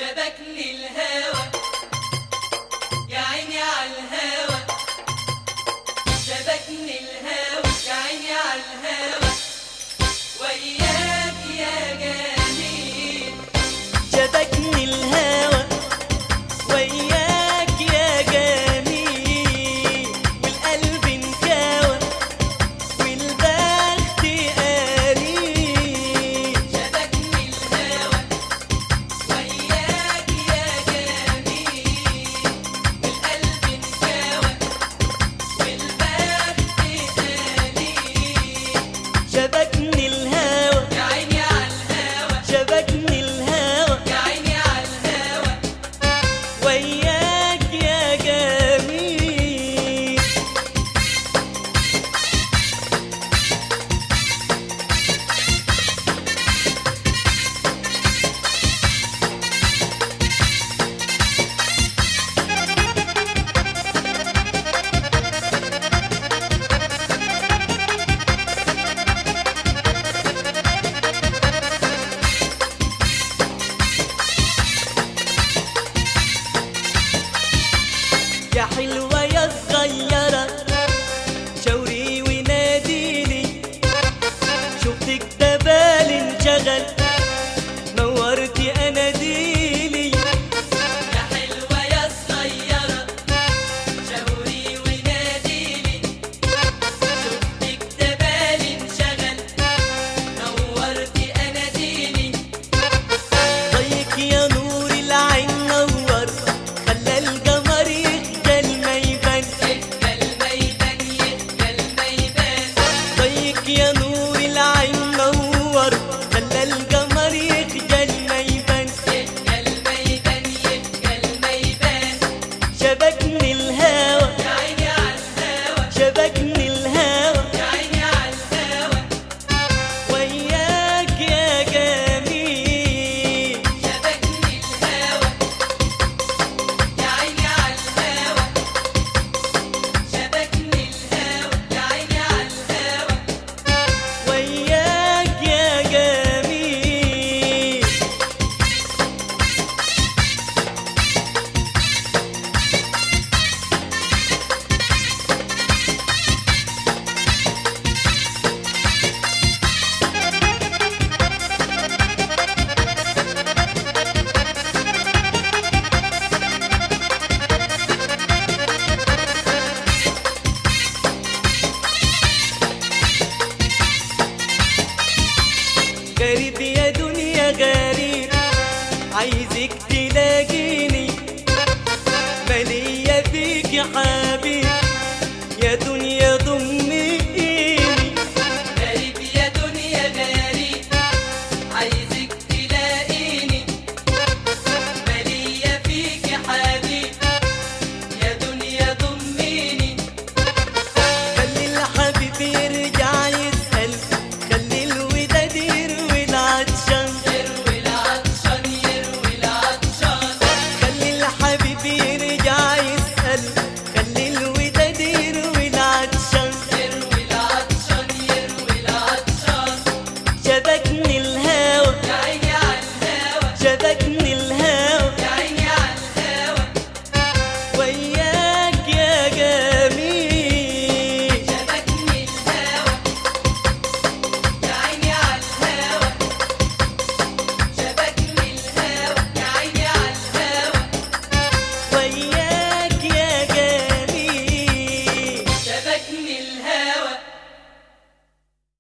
شبكني الهوى يا عيني على الهوى شبكني الهوى يا عيني على الهوى وياك يا جميل شبكني الهوى وياك يا جميل والقلب انكوى والبخت قليل شبكني الهوى وياك يا جميل والقلب انكوى والبخت قليل شبكني الهوى يا عيني على الهوى شبكني الهوى يا عيني على الهوى وياك يا جميل يا حلوة يا صغيرة شاوري وناديلي شفتك دبال انشغل نورتي اناديلي يا حلوة يا صغيرة شاوري وناديلي شفتك دبالي انشغل نورتي اناديلي ضيك يا نور العين نور خلى القمر يخجل ما يبان يخجل ميدان يخجل ميدان ضيك يا نور العين نور خلى القمر يخجل ما يبان يخجل ميدان يخجل ميدان شبكني الهوى يا عيني على الهوى شبكني الهوى يا عيني على الهوى وياك يا جميل شبكني الهوى يا عيني على الهوى شبكني الهوى يا عيني على الهوى وياك يا جميل غريب يا دنيا غريب عايزك تلاقي